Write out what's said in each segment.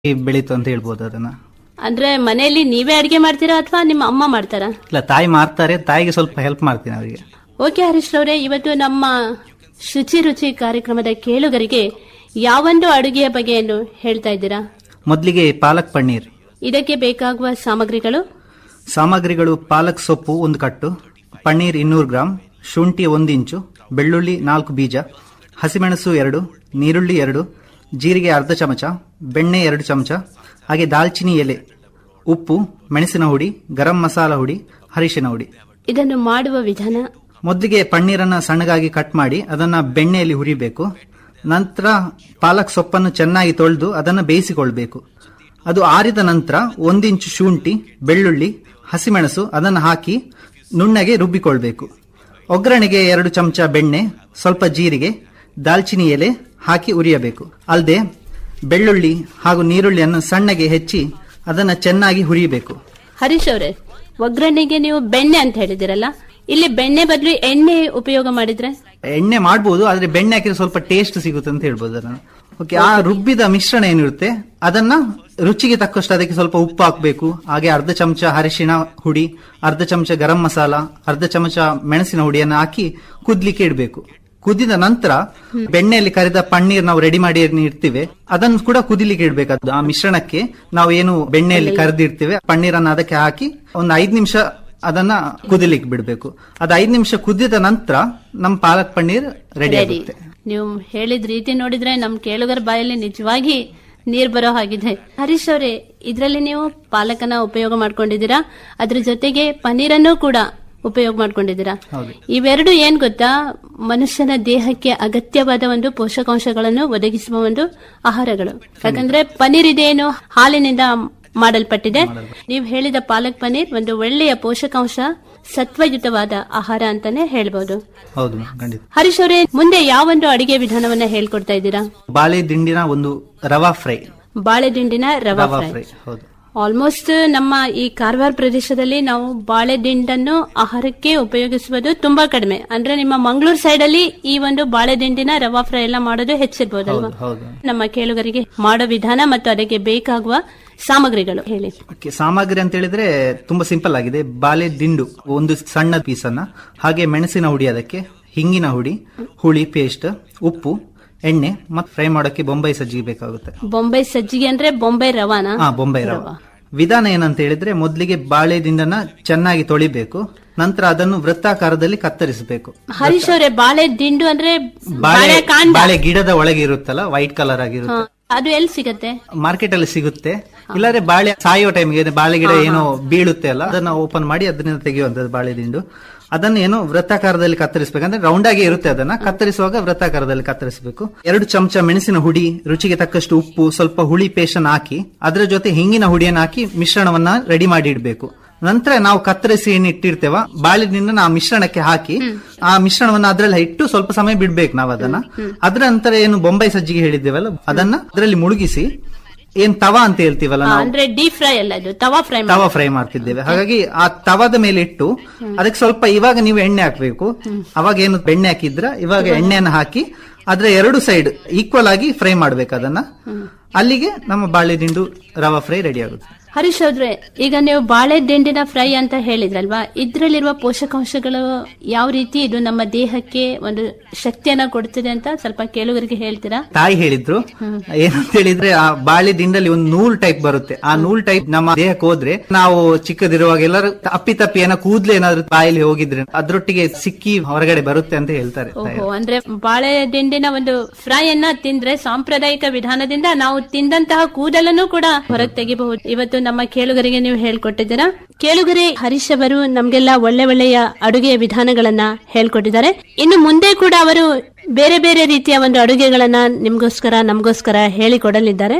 ಬೆಳೀತು ಅಂತ ಹೇಳ್ಬೋದು ಅದನ್ನ ಅಂದ್ರೆ ಮನೆಯಲ್ಲಿ ನೀವೇ ಅಡಿಗೆ ಮಾಡ್ತೀರಾ ಅಥವಾ ನಿಮ್ಮ ಅಮ್ಮ ಮಾಡ್ತಾರಾ ಇಲ್ಲ ತಾಯಿ ಮಾಡ್ತಾರೆ ತಾಯಿಗೆ ಸ್ವಲ್ಪ ಹೆಲ್ಪ್ ಮಾಡ್ತೀನಿ ಅವರಿಗೆ ಓಕೆ ಹರೀಶ್ ರವರೇ ಇವತ್ತು ನಮ್ಮ ಶುಚಿ ರುಚಿ ಕಾರ್ಯಕ್ರಮದ ಕೇಳುಗರಿಗೆ ಯಾವೊಂದು ಅಡುಗೆಯ ಬಗೆಯನ್ನು ಹೇಳ್ತಾ ಇದ್ದೀರಾ ಮೊದಲಿಗೆ ಪಾಲಕ್ ಪನ್ನೀರ್ ಇದಕ್ಕೆ ಬೇಕಾಗುವ ಸಾಮಗ್ರಿಗಳು ಸಾಮಗ್ರಿಗಳು ಪಾಲಕ್ ಸೊಪ್ಪು ಒಂದು ಕಟ್ಟು ಪನ್ನೀರ್ ಇನ್ನೂರು ಗ್ರಾಂ ಶುಂಠಿ ಒಂದು ಇಂಚು ಬೆಳ್ಳುಳ್ಳಿ ನಾಲ್ಕು ಬೀಜ ಹಸಿಮೆಣಸು ಎರಡು ನೀರುಳ್ಳಿ ಎರಡು ಜೀರಿಗೆ ಅರ್ಧ ಚಮಚ ಬೆಣ್ಣೆ ಎರಡು ಚಮಚ ಹಾಗೆ ದಾಲ್ಚಿನಿ ಎಲೆ ಉಪ್ಪು ಮೆಣಸಿನ ಹುಡಿ ಗರಂ ಮಸಾಲ ಹುಡಿ ಅರಿಶಿನ ಹುಡಿ ಇದನ್ನು ಮಾಡುವ ವಿಧಾನ ಮೊದಲಿಗೆ ಪನ್ನೀರನ್ನ ಸಣ್ಣಗಾಗಿ ಕಟ್ ಮಾಡಿ ಅದನ್ನ ಬೆಣ್ಣೆಯಲ್ಲಿ ಹುರಿಬೇಕು ನಂತರ ಪಾಲಕ್ ಸೊಪ್ಪನ್ನು ಚೆನ್ನಾಗಿ ತೊಳೆದು ಅದನ್ನು ಬೇಯಿಸಿಕೊಳ್ಬೇಕು ಅದು ಆರಿದ ನಂತರ ಒಂದಿಂಚು ಶುಂಠಿ ಬೆಳ್ಳುಳ್ಳಿ ಹಸಿಮೆಣಸು ಅದನ್ನು ಹಾಕಿ ನುಣ್ಣಗೆ ರುಬ್ಬಿಕೊಳ್ಬೇಕು ಒಗ್ಗರಣೆಗೆ ಎರಡು ಚಮಚ ಬೆಣ್ಣೆ ಸ್ವಲ್ಪ ಜೀರಿಗೆ ದಾಲ್ಚಿನಿ ಎಲೆ ಹಾಕಿ ಉರಿಯಬೇಕು ಅಲ್ಲದೆ ಬೆಳ್ಳುಳ್ಳಿ ಹಾಗೂ ನೀರುಳ್ಳಿಯನ್ನು ಸಣ್ಣಗೆ ಹೆಚ್ಚಿ ಅದನ್ನು ಚೆನ್ನಾಗಿ ಹುರಿಯಬೇಕು ಹರೀಶ್ ಅವರೇ ಒಗ್ಗರಣೆಗೆ ನೀವು ಬೆಣ್ಣೆ ಅಂತ ಹೇಳಿದಿರಲ್ಲ ಇಲ್ಲಿ ಬೆಣ್ಣೆ ಬದಲು ಎಣ್ಣೆ ಉಪಯೋಗ ಮಾಡಿದ್ರೆ ಎಣ್ಣೆ ಮಾಡಬಹುದು ಆದ್ರೆ ಬೆಣ್ಣೆ ಹಾಕಿದ್ರೆ ಸ್ವಲ್ಪ ಟೇಸ್ಟ್ ಸಿಗುತ್ತೆ ಅಂತ ಹೇಳ್ಬೋದು ಅದನ್ನ ಓಕೆ ಆ ರುಬ್ಬಿದ ಮಿಶ್ರಣ ಏನಿರುತ್ತೆ ಅದನ್ನ ರುಚಿಗೆ ತಕ್ಕಷ್ಟು ಅದಕ್ಕೆ ಸ್ವಲ್ಪ ಉಪ್ಪು ಹಾಕಬೇಕು ಹಾಗೆ ಅರ್ಧ ಚಮಚ ಅರಿಶಿಣ ಹುಡಿ ಅರ್ಧ ಚಮಚ ಗರಂ ಮಸಾಲ ಅರ್ಧ ಚಮಚ ಮೆಣಸಿನ ಹುಡಿಯನ್ನು ಹಾಕಿ ಕುದ್ಲಿಕ್ಕೆ ಇಡಬೇಕು ಕುದಿದ ನಂತರ ಬೆಣ್ಣೆಯಲ್ಲಿ ಕರಿದ ಪನ್ನೀರ್ ನಾವು ರೆಡಿ ಮಾಡಿ ಏನ್ ಇಡ್ತೀವಿ ಅದನ್ನು ಕೂಡ ಕುದಿಲಿಕ್ಕೆ ಇಡಬೇಕು ಆ ಮಿಶ್ರಣಕ್ಕೆ ನಾವು ಏನು ಬೆಣ್ಣೆಯಲ್ಲಿ ಕರೆದಿಡ್ತೀವಿ ಪನ್ನೀರನ್ನು ಅದಕ್ಕೆ ಹಾಕಿ ಒಂದು ಐದು ನಿಮಿಷ ಅದನ್ನ ಕುದಿಲಿಕ್ಕೆ ಬಿಡಬೇಕು ಅದು ಐದು ನಿಮಿಷ ಕುದಿದ ನಂತರ ನಮ್ಮ ಪಾಲಕ್ ಪನ್ನೀರ್ ರೆಡಿ ರೆಡಿ ಆಗುತ್ತೆ ನೀವು ಹೇಳಿದ ರೀತಿ ನೋಡಿದ್ರೆ ನಮ್ ಕೇಳುಗರ ಬಾಯಲ್ಲಿ ನಿಜವಾಗಿ ನೀರ್ ಬರೋ ಹಾಗಿದೆ ಹರೀಶ್ ಅವರೇ ಇದರಲ್ಲಿ ನೀವು ಪಾಲಕನ ಉಪಯೋಗ ಮಾಡ್ಕೊಂಡಿದ್ದೀರಾ ಅದ್ರ ಜೊತೆಗೆ ಪನ್ನೀರನ್ನು ಕೂಡ ಉಪಯೋಗ ಮಾಡ್ಕೊಂಡಿದ್ದೀರಾ ಹೌದು ಇವೆರಡು ಏನ್ ಗೊತ್ತಾ ಮನುಷ್ಯನ ದೇಹಕ್ಕೆ ಅಗತ್ಯವಾದ ಒಂದು ಪೋಷಕಾಂಶಗಳನ್ನು ಒದಗಿಸುವ ಒಂದು ಆಹಾರಗಳು ಯಾಕಂದ್ರೆ ಪನ್ನೀರ್ ಇದೇನು ಹಾಲಿನಿಂದ ಮಾಡಲ್ಪಟ್ಟಿದೆ ನೀವು ಹೇಳಿದ ಪಾಲಕ್ ಪನ್ನೀರ್ ಒಂದು ಒಳ್ಳೆಯ ಪೋಷಕಾಂಶ ಸತ್ವಯುತವಾದ ಆಹಾರ ಅಂತಾನೆ ಹೇಳ್ಬೋದು ಹೌದು ma'am, ಖಂಡಿತ ಹರೀಶ್ ಅವರೇ ಮುಂದೆ ಯಾವೊಂದು ಅಡಿಗೆ ವಿಧಾನವನ್ನ ಹೇಳ್ಕೊಡ್ತಾ ಇದ್ದೀರಾ ಬಾಳೆ ದಿಂಡಿನ ಒಂದು ರವಾ ಫ್ರೈ ಬಾಳೆ ದಿಂಡಿನ ರವಾ ರವಾ ಫ್ರೈ ಫ್ರೈ ಹೌದು ಆಲ್ಮೋಸ್ಟ್ ನಮ್ಮ ಈ ಕಾರವಾರ ಪ್ರದೇಶದಲ್ಲಿ ನಾವು ಬಾಳೆ ದಿಂಡನ್ನು ಆಹಾರಕ್ಕೆ ಉಪಯೋಗಿಸುವುದು ತುಂಬಾ ಕಡಿಮೆ ಅಂದ್ರೆ ನಿಮ್ಮ ಮಂಗಳೂರು ಸೈಡ್ ಅಲ್ಲಿ ಈ ಒಂದು ಬಾಳೆ ದಿಂಡಿನ ರವಾ ಫ್ರೈ ಎಲ್ಲ ಮಾಡೋದು ಹೆಚ್ಚಿರ್ಬೋದಲ್ವಾ ಹೌದು ಹೌದು ನಮ್ಮ ಕೇಳುಗರಿಗೆ ಮಾಡೋ ವಿಧಾನ ಮತ್ತು ಅದಕ್ಕೆ ಬೇಕಾಗುವ ಸಾಮಗ್ರಿಗಳು ಹೇಳಿ ಓಕೆ ಸಾಮಗ್ರಿ ಅಂತ ಹೇಳಿದ್ರೆ ತುಂಬಾ ಸಿಂಪಲ್ ಆಗಿದೆ ಬಾಳೆ ದಿಂಡು ಒಂದು ಸಣ್ಣ ಪೀಸ್ ಅನ್ನ ಹಾಗೆ ಮೆಣಸಿನ ಹುಡಿ ಅದಕ್ಕೆ ಹಿಂಗಿನ ಹುಡಿ ಹುಳಿ ಪೇಸ್ಟ್ ಉಪ್ಪು ಎಣ್ಣೆ ಮತ್ತೆ ಫ್ರೈ ಮಾಡೋಕೆ ಬೊಂಬೈ ಸಜ್ಜಿಗೆ ಬೇಕಾಗುತ್ತೆ ಬೊಂಬೈ ಸಜ್ಜಿಗೆ ಅಂದ್ರೆ ಬೊಂಬೈ ರವಾನ ಹಾ ಬೊಂಬೈ ರವ ವಿಧಾನ ಏನಂತ ಹೇಳಿದ್ರೆ ಮೊದಲಿಗೆ ಬಾಳೆ ದಿಂಡನ್ನ ಚೆನ್ನಾಗಿ ತೊಳಿಬೇಕು ನಂತರ ಅದನ್ನು ವೃತ್ತಾಕಾರದಲ್ಲಿ ಕತ್ತರಿಸಬೇಕು ಹರೀಶ್ ಅವರೇ ಬಾಳೆ ದಿಂಡು ಅಂದ್ರೆ ಬಾಳೆ ಬಾಳೆ ಕಾಂಡ ಬಾಳೆ ಗಿಡದ ಒಳಗೆ ಇರುತ್ತಲ್ಲ ವೈಟ್ ಕಲರ್ ಆಗಿರುತ್ತೆ ಅದು ಎಲ್ಲಿ ಸಿಗತ್ತೆ ಮಾರ್ಕೆಟ್ ಅಲ್ಲಿ ಸಿಗುತ್ತೆ ಇಲ್ಲಾಂದ್ರೆ ಬಾಳೆ ಸಾಯೋ ಟೈಮ್ಗೆ ಬಾಳೆ ಗಿಡ ಏನೋ ಬೀಳುತ್ತೆ ಅಲ್ಲ ಅದನ್ನ ಓಪನ್ ಮಾಡಿ ಅದನ್ನ ತೆಗೆಯುವಂತದ್ದು ಬಾಳೆ ದಿಂಡು ಅದನ್ನ ಏನೋ ವೃತ್ತಾಕಾರದಲ್ಲಿ ಕತ್ತರಿಸಬೇಕಂದ್ರೆ ರೌಂಡ್ ಆಗಿ ಇರುತ್ತೆ ಅದನ್ನ ಕತ್ತರಿಸುವಾಗ ವೃತ್ತಾಕಾರದಲ್ಲಿ ಕತ್ತರಿಸಬೇಕು ಎರಡು ಚಮಚ ಮೆಣಸಿನ ಹುಡಿ ರುಚಿಗೆ ತಕ್ಕಷ್ಟು ಉಪ್ಪು ಸ್ವಲ್ಪ ಹುಳಿ ಪೇಸ್ಟ್ ಹಾಕಿ ಅದರ ಜೊತೆ ಹಿಂಗಿನ ಹುಡಿಯನ್ನು ಹಾಕಿ ಮಿಶ್ರಣವನ್ನ ರೆಡಿ ಮಾಡಿ ಇಡಬೇಕು ನಂತರ ನಾವು ಕತ್ತರಿಸಿ ಏನ್ ಇಟ್ಟಿರ್ತೇವ ಬಾಳೆದಿಂದ ಆ ಮಿಶ್ರಣಕ್ಕೆ ಹಾಕಿ ಆ ಮಿಶ್ರಣವನ್ನ ಅದ್ರಲ್ಲಿ ಇಟ್ಟು ಸ್ವಲ್ಪ ಸಮಯ ಬಿಡ್ಬೇಕು ನಾವು ಅದನ್ನ ಅದ್ರ ನಂತರ ಏನು ಬೊಂಬೈ ಸಜ್ಜಿಗೆ ಹೇಳಿದ್ದೇವಲ್ಲ ಅದನ್ನ ಅದರಲ್ಲಿ ಮುಳುಗಿಸಿ ಏನ್ ತವಾ ಅಂತ ಹೇಳ್ತೀವಲ್ಲ ನಾವು ಅಂದ್ರೆ ಡೀಪ್ ಫ್ರೈ ಅಲ್ಲ ಇದು ತವಾ ಫ್ರೈ ತವಾ ಫ್ರೈ ಮಾಡ್ತಿದ್ದೇವೆ ಹಾಗಾಗಿ ಆ ತವಾದ ಮೇಲೆ ಇಟ್ಟು ಅದಕ್ಕೆ ಸ್ವಲ್ಪ ಇವಾಗ ನೀವು ಎಣ್ಣೆ ಹಾಕ್ಬೇಕು ಅವಾಗ ಏನು ಬೆಣ್ಣೆ ಹಾಕಿದ್ರ ಇವಾಗ ಎಣ್ಣೆಯನ್ನು ಹಾಕಿ ಅದ್ರ ಎರಡು ಸೈಡ್ ಈಕ್ವಲ್ ಆಗಿ ಫ್ರೈ ಮಾಡ್ಬೇಕು ಅದನ್ನ ಅಲ್ಲಿಗೆ ನಮ್ಮ ಬಾಳೆ ದಿಂಡು ರವಾ ಫ್ರೈ ರೆಡಿ ಆಗುತ್ತೆ ಹರೀಶ್ ಅವ್ರೆ ಈಗ ನೀವು ಬಾಳೆ ದಿಂಡಿನ ಫ್ರೈ ಅಂತ ಹೇಳಿದ್ರಲ್ವಾ ಇದ್ರಲ್ಲಿರುವ ಪೋಷಕಾಂಶಗಳು ಯಾವ ರೀತಿ ಇದು ನಮ್ಮ ದೇಹಕ್ಕೆ ಒಂದು ಶಕ್ತಿಯನ್ನ ಕೊಡ್ತಿದೆ ಅಂತ ಸ್ವಲ್ಪ ಕೇಳುಗರಿಗೆ ಹೇಳ್ತೀರಾ ತಾಯಿ ಹೇಳಿದ್ರು ಏನಂತ ಹೇಳಿದ್ರೆ ಆ ಬಾಳೆ ದಿಂಡಲ್ಲಿ ಒಂದು ನೂಲ್ ಟೈಪ್ ಬರುತ್ತೆ ಆ ನೂಲ್ ಟೈಪ್ ನಮ್ಮ ದೇಹಕ್ಕೆ ಹೋದ್ರೆ ನಾವು ಚಿಕ್ಕದಿರುವಾಗ ಎಲ್ಲರೂ ಅಪ್ಪಿ ತಪ್ಪಿ ಏನೋ ಕೂದ್ಲು ಏನಾದ್ರು ಬಾಯಲ್ಲಿ ಹೋಗಿದ್ರೆ ಅದ್ರೊಟ್ಟಿಗೆ ಸಿಕ್ಕಿ ಹೊರಗಡೆ ಬರುತ್ತೆ ಅಂತ ಹೇಳ್ತಾರೆ ಓಹೋ ಅಂದ್ರೆ ಬಾಳೆ ದಿಂಡಿನ ಒಂದು ಫ್ರೈ ಅನ್ನ ತಿಂದ್ರೆ ಸಾಂಪ್ರದಾಯಿಕ ವಿಧಾನದಿಂದ ನಾವು ತಿಂದಂತಹ ಕೂದಲನ್ನು ಕೂಡ ಹೊರಗೆ ತೆಗಿಬಹುದು ಇವತ್ತು ನಮ್ಮ ಕೇಳುಗರಿಗೆ ನೀವು ಹೇಳ್ಕೊಟ್ಟಿದ್ದೀರಾ ಕೇಳುಗರೆ ಹರೀಶ್ ಅವರು ನಮ್ಗೆಲ್ಲ ಒಳ್ಳೆ ಒಳ್ಳೆಯ ಅಡುಗೆಯ ವಿಧಾನಗಳನ್ನ ಹೇಳ್ಕೊಟ್ಟಿದ್ದಾರೆ ಇನ್ನು ಮುಂದೆ ಕೂಡ ಅವರು ಬೇರೆ ಬೇರೆ ರೀತಿಯ ಒಂದು ಅಡುಗೆಗಳನ್ನ ನಿಮ್ಗೋಸ್ಕರ ನಮಗೋಸ್ಕರ ಹೇಳಿಕೊಡಲಿದ್ದಾರೆ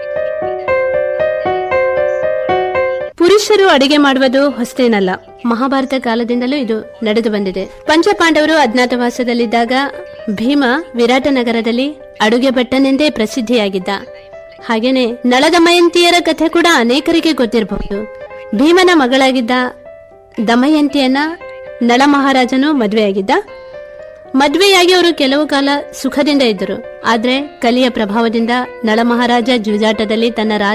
ಪುರುಷರು ಅಡಿಗೆ ಮಾಡುವುದು ಹೊಸತೇನಲ್ಲ ಮಹಾಭಾರತ ಕಾಲದಿಂದಲೂ ಇದು ನಡೆದು ಬಂದಿದೆ ಪಂಚಪಾಂಡವರು ಅಜ್ಞಾತವಾಸದಲ್ಲಿದ್ದಾಗ ಭೀಮ ವಿರಾಟ ನಗರದಲ್ಲಿ ಅಡುಗೆ ಭಟ್ಟನೆಂದೇ ಪ್ರಸಿದ್ಧಿಯಾಗಿದ್ದ ಹಾಗೇನೆ ನಳದಮಯಂತಿಯರ ಕಥೆ ಕೂಡ ಅನೇಕರಿಗೆ ಗೊತ್ತಿರಬಹುದು ಭೀಮನ ಮಗಳಾಗಿದ್ದ ದಮಯಂತಿಯನ್ನ ನಳ ಮಹಾರಾಜನು ಮದುವೆಯಾಗಿದ್ದ ಮದುವೆಯಾಗಿ ಅವರು ಕೆಲವು ಕಾಲ ಸುಖದಿಂದ ಇದ್ದರು ಆದ್ರೆ ಕಲಿಯ ಪ್ರಭಾವದಿಂದ ನಳ ಮಹಾರಾಜ ಜೂಜಾಟದಲ್ಲಿ ತನ್ನ ರಾಜ